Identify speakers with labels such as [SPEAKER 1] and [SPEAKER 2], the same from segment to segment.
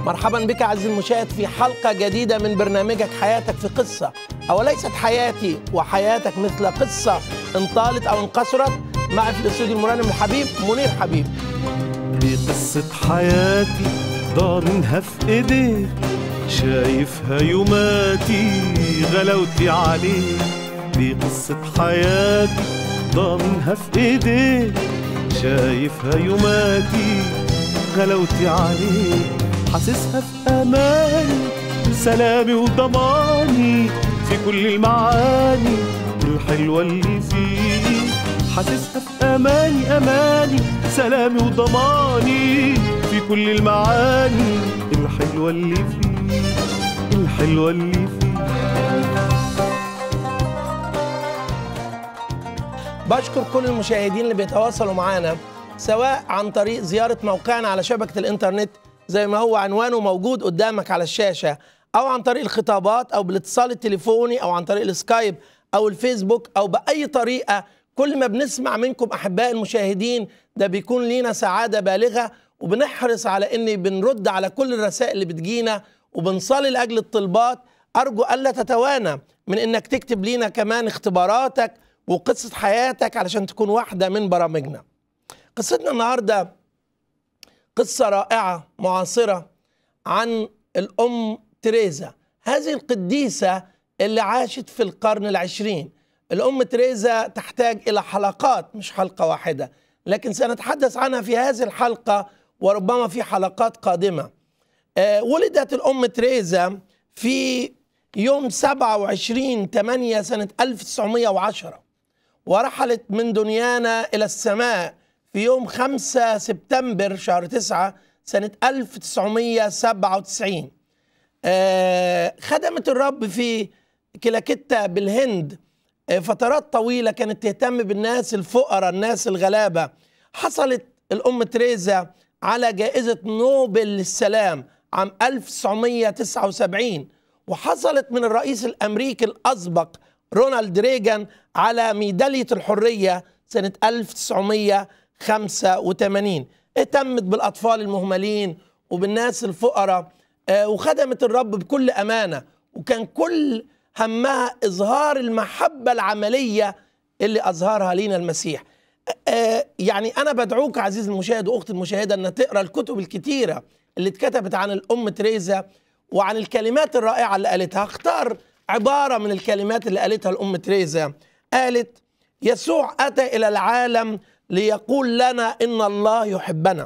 [SPEAKER 1] مرحبا بك عزيزي المشاهد في حلقة جديدة من برنامجك حياتك في قصة أوليست حياتي وحياتك مثل قصة إن طالت أو انقصرت معي في الاستوديو المرنم الحبيب منير حبيب
[SPEAKER 2] دي قصة حياتي ضامنها في ايديك شايفها يوماتي غلاوتي عليك دي قصة حياتي ضامنها في ايديك شايفها يوماتي غلاوتي عليك حاسسها في اماني سلامي وضماني في كل المعاني الحلوة اللي فيك حاسسها في اماني اماني سلامي وضماني في كل المعاني الحلوة اللي فيك الحلوة اللي فيك
[SPEAKER 1] بشكر كل المشاهدين اللي بيتواصلوا معانا سواء عن طريق زيارة موقعنا على شبكة الإنترنت زي ما هو عنوانه موجود قدامك على الشاشة أو عن طريق الخطابات أو بالاتصال التليفوني أو عن طريق السكايب أو الفيسبوك أو بأي طريقة كل ما بنسمع منكم أحباء المشاهدين ده بيكون لينا سعادة بالغة وبنحرص على إن بنرد على كل الرسائل اللي بتجينا وبنصلي لأجل الطلبات أرجو ألا تتوانى من إنك تكتب لينا كمان اختباراتك وقصة حياتك علشان تكون واحدة من برامجنا قصتنا النهاردة قصة رائعة معاصرة عن الأم تريزا هذه القديسة اللي عاشت في القرن العشرين الأم تريزا تحتاج إلى حلقات مش حلقة واحدة لكن سنتحدث عنها في هذه الحلقة وربما في حلقات قادمة آه ولدت الأم تريزا في يوم 27 8 سنة 1910 ورحلت من دنيانا إلى السماء في يوم 5 سبتمبر شهر 9 سنة 1997 آه خدمت الرب في كلاكيتا بالهند آه فترات طويلة كانت تهتم بالناس الفقراء الناس الغلابة حصلت الأم تريزا على جائزة نوبل للسلام عام 1979 وحصلت من الرئيس الأمريكي الأسبق رونالد ريغان على ميدالية الحرية سنة 1985 اهتمت بالأطفال المهملين وبالناس الفقراء آه وخدمت الرب بكل أمانة وكان كل همها إظهار المحبة العملية اللي أظهرها لينا المسيح آه يعني أنا بدعوك عزيزي المشاهد وأختي المشاهدة أن تقرأ الكتب الكتيرة اللي اتكتبت عن الأم تريزا وعن الكلمات الرائعة اللي قالتها اختار عبارة من الكلمات اللي قالتها الأم تريزا قالت يسوع أتى إلى العالم ليقول لنا إن الله يحبنا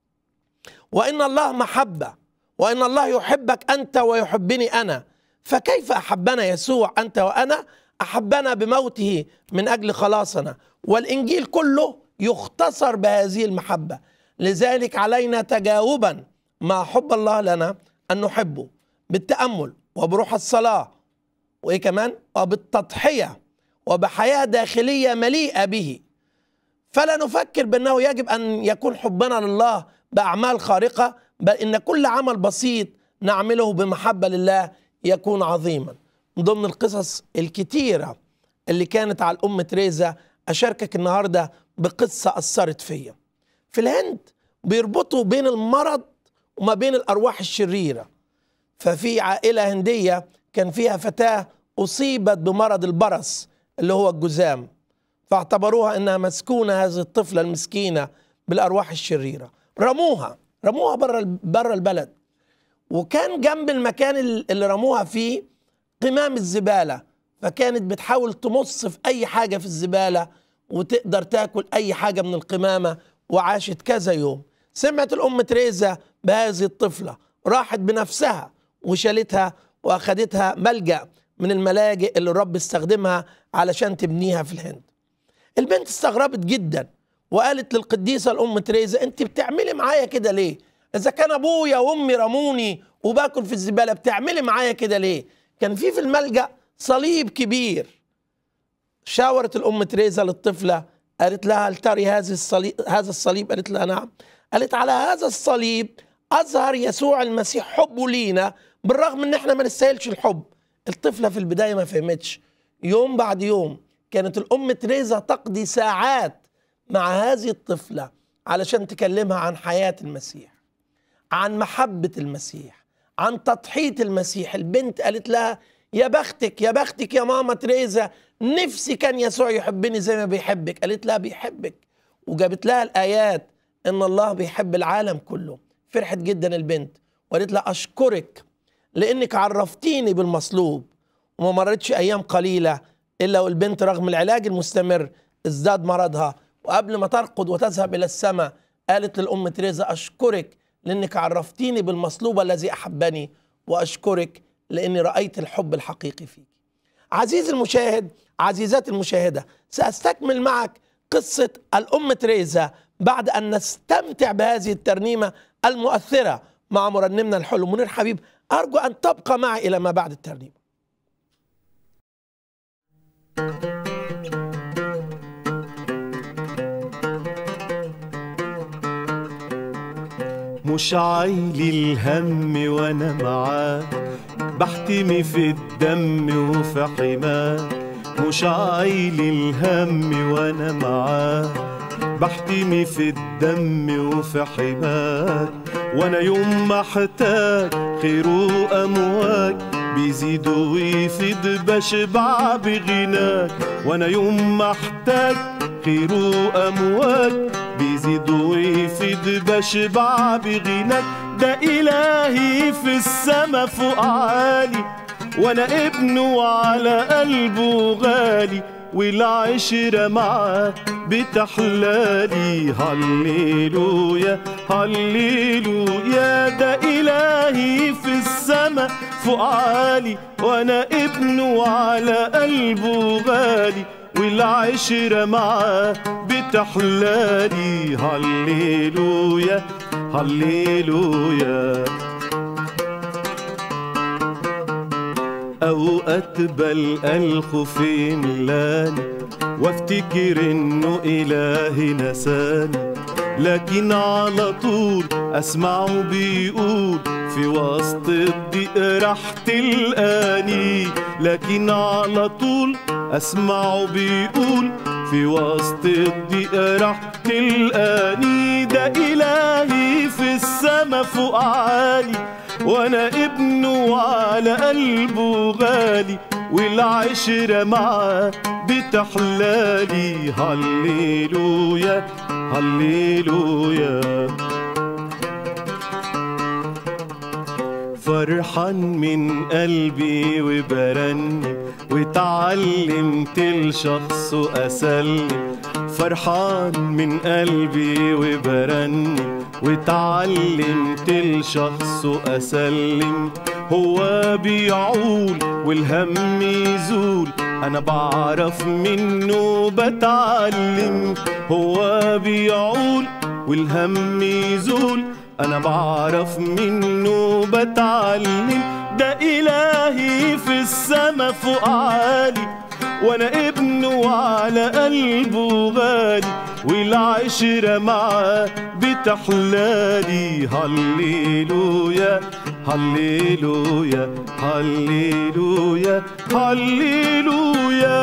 [SPEAKER 1] وإن الله محبة وإن الله يحبك أنت ويحبني أنا فكيف أحبنا يسوع أنت وأنا أحبنا بموته من أجل خلاصنا والإنجيل كله يختصر بهذه المحبة لذلك علينا تجاوبا مع حب الله لنا أن نحبه بالتأمل وبروح الصلاة وإيه كمان وبالتضحية وبحياة داخلية مليئة به فلا نفكر بأنه يجب أن يكون حبنا لله بأعمال خارقة بل إن كل عمل بسيط نعمله بمحبة لله يكون عظيما من ضمن القصص الكتيرة اللي كانت على الأم تريزا أشاركك النهاردة بقصة أثرت فيا في الهند بيربطوا بين المرض وما بين الأرواح الشريرة ففي عائلة هندية كان فيها فتاة أصيبت بمرض البرص اللي هو الجذام فاعتبروها انها مسكونه هذه الطفله المسكينه بالارواح الشريره رموها رموها بره بره البلد وكان جنب المكان اللي رموها فيه قمام الزباله فكانت بتحاول تمص في اي حاجه في الزباله وتقدر تاكل اي حاجه من القمامه وعاشت كذا يوم سمعت الام تريزا بهذه الطفله راحت بنفسها وشالتها واخدتها ملجا من الملاجئ اللي الرب استخدمها علشان تبنيها في الهند البنت استغربت جدا وقالت للقديسة الأم تريزا أنت بتعملي معايا كده ليه إذا كان أبويا وأمي رموني وباكل في الزبالة بتعملي معايا كده ليه كان في في الملجأ صليب كبير شاورت الأم تريزا للطفلة قالت لها هل تري هذا الصليب هذا الصليب قالت لها نعم قالت على هذا الصليب أظهر يسوع المسيح حبه لينا بالرغم ان احنا ما نستاهلش الحب الطفلة في البداية ما فهمتش يوم بعد يوم كانت الأم تريزا تقضي ساعات مع هذه الطفلة علشان تكلمها عن حياة المسيح عن محبة المسيح عن تضحية المسيح البنت قالت لها يا بختك يا بختك يا ماما تريزا نفسي كان يسوع يحبني زي ما بيحبك قالت لها بيحبك وجابت لها الآيات إن الله بيحب العالم كله فرحت جدا البنت وقالت لها أشكرك لأنك عرفتيني بالمصلوب وما مرتش أيام قليلة إلا والبنت رغم العلاج المستمر ازداد مرضها وقبل ما ترقد وتذهب إلى السماء قالت للأم تريزا أشكرك لأنك عرفتيني بالمصلوب الذي أحبني وأشكرك لأني رأيت الحب الحقيقي فيك عزيزي المشاهد عزيزاتي المشاهدة سأستكمل معك قصة الأم تريزا بعد أن نستمتع بهذه الترنيمة المؤثرة مع مرنمنا الحلو منير حبيب أرجو أن تبقى معي إلى ما بعد الترنيمة
[SPEAKER 2] مش عايلي الهم وانا معاك بحتمي في الدم وفي حماك مش عايلي الهم وانا معاك بحتمي في الدم وفي حماك وانا يوم ما احتاج خير وامواج بيزيد ويفيد بشبع بغناك وانا يوم ما احتاج خير وامواج بيزيد ويفيد بشبع بغناك ده إلهي في السما فوق عالي وأنا ابنه وعلى قلبه غالي والعشرة معاه بتحلالي هللويا هللويا ده إلهي في السما فوق عالي وأنا ابنه وعلى قلبه غالي والعشرة معاه بتحلالي هللويا هللويا أوقات بلقى الخوف يملاني وافتكر انه إلهي نساني لكن على طول أسمعه بيقول في وسط الضيق راح تلقاني لكن على طول أسمعه بيقول في وسط الضيق راح تلقاني ده إلهي في السما فوق عالي وانا ابنه وعلى قلبه غالي والعشرة معاه بتحلالي هللويا هللويا فرحان من قلبي وبرني وتعلمت الشخص أسلم فرحان من قلبي وبرني وتعلمت الشخص أسلم هو بيعول والهم يزول أنا بعرف منه بتعلم هو بيعول والهم يزول أنا بعرف منه بتعلم ده إلهي في السما فوق عالي وانا ابنه وعلى قلبه غالي والعشرة معاه بتحلالي هللويا هللويا هللويا هللويا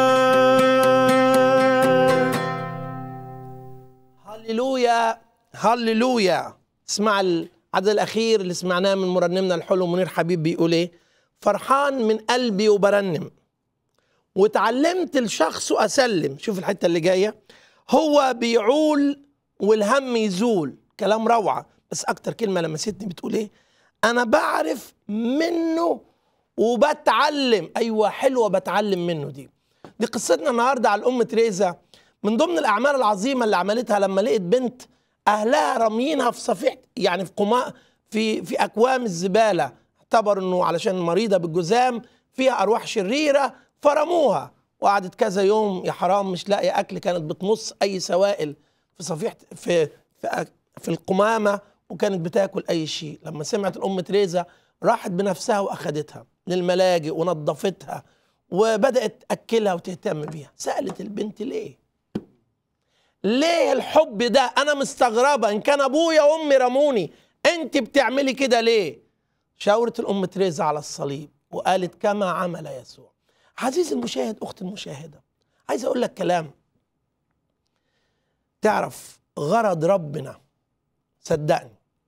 [SPEAKER 1] هللويا هللويا اسمع العدد الأخير اللي سمعناه من مرنمنا الحلو منير حبيب بيقول إيه فرحان من قلبي وبرنم واتعلمت الشخص واسلم شوف الحته اللي جايه هو بيعول والهم يزول كلام روعه بس اكتر كلمه لمستني بتقول ايه انا بعرف منه وبتعلم ايوه حلوه بتعلم منه دي دي قصتنا النهارده على الام تريزا من ضمن الاعمال العظيمه اللي عملتها لما لقيت بنت اهلها راميينها في صفيح يعني في قماء في في اكوام الزباله اعتبروا انه علشان مريضه بالجذام فيها ارواح شريره فرموها وقعدت كذا يوم يا حرام مش لاقيه اكل كانت بتمص اي سوائل في صفيحه في في, في القمامه وكانت بتاكل اي شيء لما سمعت الام تريزا راحت بنفسها واخدتها للملاجئ ونظفتها وبدات تاكلها وتهتم بيها سالت البنت ليه ليه الحب ده انا مستغربه ان كان ابويا وامي رموني انت بتعملي كده ليه شاورت الام تريزا على الصليب وقالت كما عمل يسوع عزيزي المشاهد اخت المشاهده عايز اقول لك كلام تعرف غرض ربنا صدقني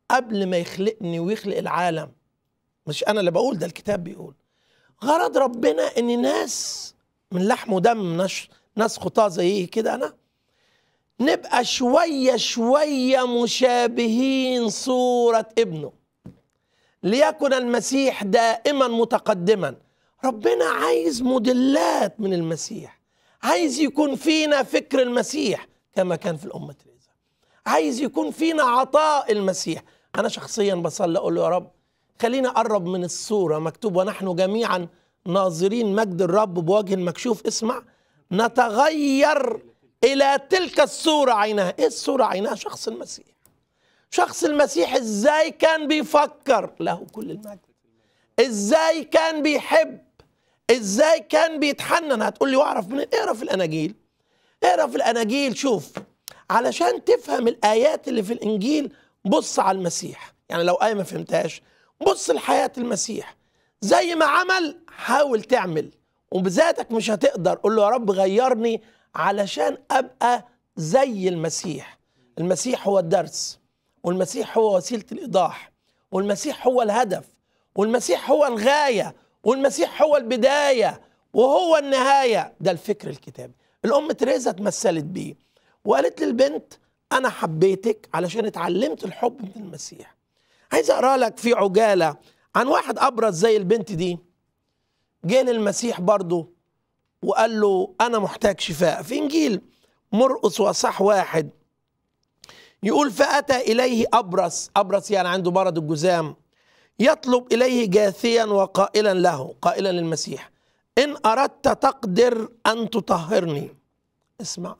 [SPEAKER 1] قبل ما يخلقني ويخلق العالم مش انا اللي بقول ده الكتاب بيقول غرض ربنا ان ناس من لحم ودم ناس ناس خطاه زي كده انا نبقى شويه شويه مشابهين صوره ابنه ليكن المسيح دائما متقدما ربنا عايز موديلات من المسيح عايز يكون فينا فكر المسيح كما كان في الأمة تريزا عايز يكون فينا عطاء المسيح أنا شخصيا بصلي أقول له يا رب خلينا أقرب من الصورة مكتوب ونحن جميعا ناظرين مجد الرب بوجه مكشوف اسمع نتغير إلى تلك الصورة عينها إيه الصورة عينها شخص المسيح شخص المسيح إزاي كان بيفكر له كل المجد إزاي كان بيحب إزاي كان بيتحنن هتقول لي واعرف من اقرا في الأناجيل اقرا في الأناجيل شوف علشان تفهم الآيات اللي في الإنجيل بص على المسيح يعني لو آية ما فهمتهاش بص لحياة المسيح زي ما عمل حاول تعمل وبذاتك مش هتقدر قول له يا رب غيرني علشان ابقى زي المسيح المسيح هو الدرس والمسيح هو وسيله الايضاح والمسيح هو الهدف والمسيح هو الغايه والمسيح هو البدايه وهو النهايه ده الفكر الكتابي الام تريزا اتمثلت بيه وقالت للبنت انا حبيتك علشان اتعلمت الحب من المسيح عايز اقرا لك في عجاله عن واحد ابرز زي البنت دي جه للمسيح برضه وقال له انا محتاج شفاء في انجيل مرقس واصح واحد يقول فاتى اليه ابرص ابرص يعني عنده مرض الجذام يطلب اليه جاثيا وقائلا له قائلا للمسيح ان اردت تقدر ان تطهرني اسمع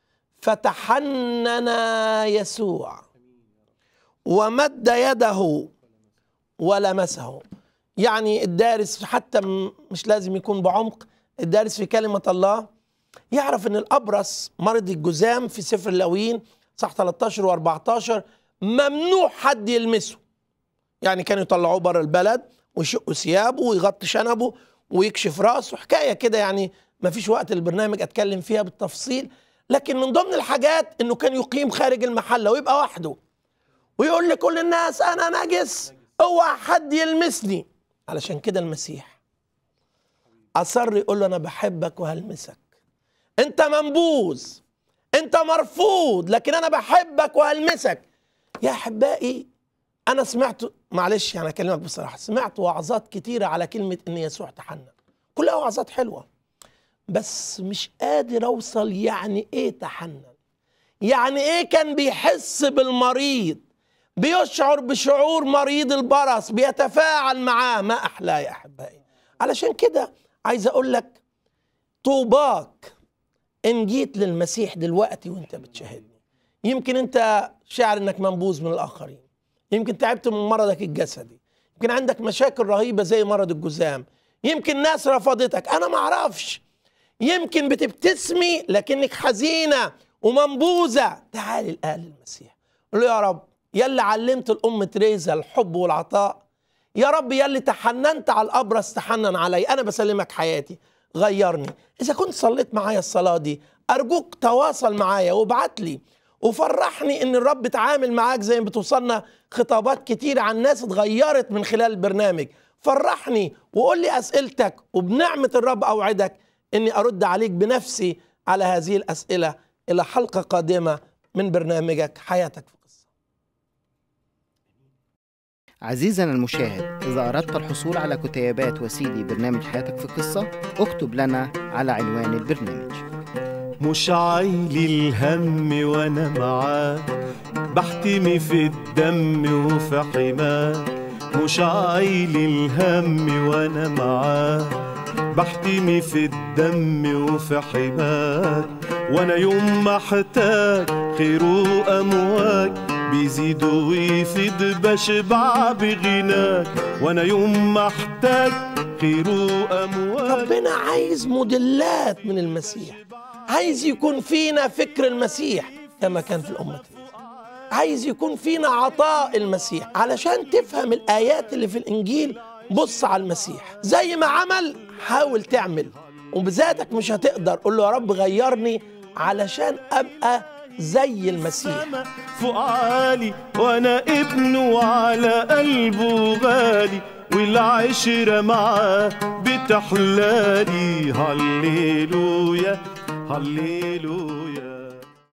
[SPEAKER 1] فتحنن يسوع ومد يده ولمسه يعني الدارس حتى مش لازم يكون بعمق الدارس في كلمة الله يعرف ان الابرص مرض الجذام في سفر اللاويين صح 13 و14 ممنوع حد يلمسه يعني كانوا يطلعوه بره البلد ويشقوا ثيابه ويغطي شنبه ويكشف راسه حكايه كده يعني ما فيش وقت البرنامج اتكلم فيها بالتفصيل لكن من ضمن الحاجات انه كان يقيم خارج المحله ويبقى وحده ويقول لكل الناس انا نجس اوعى حد يلمسني علشان كده المسيح اصر يقول له انا بحبك وهلمسك انت منبوذ انت مرفوض لكن انا بحبك وهلمسك يا احبائي انا سمعت معلش يعني اكلمك بصراحه سمعت وعظات كتيره على كلمه ان يسوع تحنن كلها وعظات حلوه بس مش قادر اوصل يعني ايه تحنن يعني ايه كان بيحس بالمريض بيشعر بشعور مريض البرص بيتفاعل معاه ما احلاه يا احبائي علشان كده عايز اقول لك طوباك ان جيت للمسيح دلوقتي وانت بتشاهدني يمكن انت شاعر انك منبوذ من الاخرين يمكن تعبت من مرضك الجسدي يمكن عندك مشاكل رهيبه زي مرض الجذام يمكن ناس رفضتك انا ما اعرفش يمكن بتبتسمي لكنك حزينه ومنبوذه تعالي الان للمسيح قول له يا رب يلي علمت الام تريزا الحب والعطاء يا رب يلي تحننت على الابرص تحنن علي انا بسلمك حياتي غيرني اذا كنت صليت معايا الصلاه دي ارجوك تواصل معايا وابعت لي وفرحني ان الرب تعامل معاك زي ما بتوصلنا خطابات كتير عن ناس اتغيرت من خلال البرنامج فرحني وقول لي اسئلتك وبنعمه الرب اوعدك اني ارد عليك بنفسي على هذه الاسئله الى حلقه قادمه من برنامجك حياتك في قصه
[SPEAKER 3] عزيزنا المشاهد إذا أردت الحصول على كتيبات وسيدي برنامج حياتك في قصة اكتب لنا على عنوان البرنامج
[SPEAKER 2] مش عايلي الهم وانا معاه بحتمي في الدم وفي حماه مش عايلي الهم وانا معاه بحتمي في الدم وفي حماه وانا يوم ما احتاج خيره امواج بيزيد ويفيد بشبع بغناك وانا يوم ما احتاج خيره امواج
[SPEAKER 1] ربنا عايز موديلات من المسيح عايز يكون فينا فكر المسيح كما كان في الأمة عايز يكون فينا عطاء المسيح علشان تفهم الآيات اللي في الإنجيل بص على المسيح زي ما عمل حاول تعمل وبذاتك مش هتقدر قول له يا رب غيرني علشان أبقى زي المسيح
[SPEAKER 2] السما فوق عالي وانا ابنه وعلى قلبه غالي والعشرة معاه بتحلالي هللويا هللويا